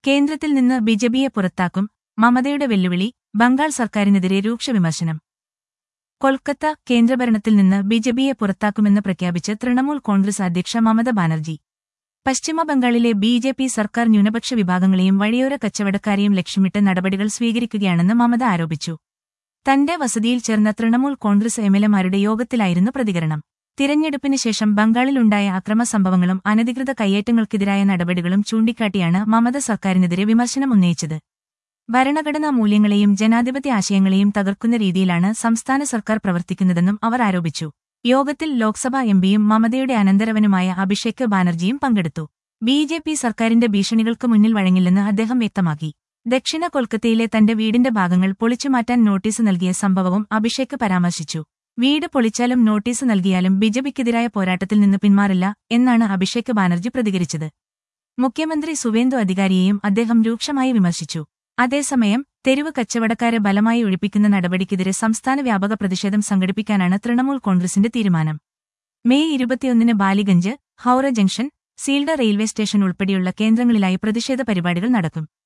കേന്ദ്രത്തിൽ നിന്ന് ബിജെപിയെ പുറത്താക്കും മമതയുടെ വെല്ലുവിളി ബംഗാൾ സർക്കാരിനെതിരെ രൂക്ഷ വിമർശനം കൊൽക്കത്ത കേന്ദ്രഭരണത്തിൽ നിന്ന് ബിജെപിയെ പുറത്താക്കുമെന്ന് പ്രഖ്യാപിച്ച് തൃണമൂൽ കോൺഗ്രസ് അധ്യക്ഷ മമത ബാനർജി പശ്ചിമബംഗാളിലെ ബി ജെ പി സർക്കാർ ന്യൂനപക്ഷ വിഭാഗങ്ങളെയും വഴിയോര കച്ചവടക്കാരെയും ലക്ഷ്യമിട്ട് നടപടികൾ സ്വീകരിക്കുകയാണെന്ന് മമത ആരോപിച്ചു തന്റെ വസതിയിൽ ചേർന്ന തൃണമൂൽ കോൺഗ്രസ് എംഎൽഎമാരുടെ യോഗത്തിലായിരുന്നു പ്രതികരണം തിരഞ്ഞെടുപ്പിന് ശേഷം ബംഗാളിലുണ്ടായ അക്രമ സംഭവങ്ങളും അനധികൃത കയ്യേറ്റങ്ങൾക്കെതിരായ നടപടികളും ചൂണ്ടിക്കാട്ടിയാണ് മമത സർക്കാരിനെതിരെ വിമർശനം ഉന്നയിച്ചത് ഭരണഘടനാ മൂല്യങ്ങളെയും ജനാധിപത്യ ആശയങ്ങളെയും തകർക്കുന്ന രീതിയിലാണ് സംസ്ഥാന സർക്കാർ പ്രവർത്തിക്കുന്നതെന്നും അവർ ആരോപിച്ചു യോഗത്തിൽ ലോക്സഭാ എംപിയും മമതയുടെ അനന്തരവനുമായ അഭിഷേക് ബാനർജിയും പങ്കെടുത്തു ബി ജെ പി സർക്കാരിന്റെ ഭീഷണികൾക്ക് മുന്നിൽ വഴങ്ങില്ലെന്ന് അദ്ദേഹം വ്യക്തമാക്കി ദക്ഷിണ കൊൽക്കത്തയിലെ തന്റെ വീടിന്റെ ഭാഗങ്ങൾ പൊളിച്ചുമാറ്റാൻ നോട്ടീസ് നൽകിയ സംഭവവും അഭിഷേക് പരാമർശിച്ചു വീട് പൊളിച്ചാലും നോട്ടീസ് നൽകിയാലും ബിജെപിക്കെതിരായ പോരാട്ടത്തിൽ നിന്ന് പിന്മാറില്ല എന്നാണ് അഭിഷേക് ബാനർജി പ്രതികരിച്ചത് മുഖ്യമന്ത്രി സുവേന്ദു അധികാരിയെയും അദ്ദേഹം രൂക്ഷമായി വിമർശിച്ചു അതേസമയം തെരുവ് കച്ചവടക്കാരെ ബലമായി ഒഴിപ്പിക്കുന്ന നടപടിക്കെതിരെ സംസ്ഥാന വ്യാപക പ്രതിഷേധം സംഘടിപ്പിക്കാനാണ് തൃണമൂൽ കോൺഗ്രസിന്റെ തീരുമാനം മെയ് ഇരുപത്തിയൊന്നിന് Ballygunge Howrah junction Sealdah railway station ഉൾപ്പെടെയുള്ള കേന്ദ്രങ്ങളിലായി പ്രതിഷേധ പരിപാടികൾ നടക്കും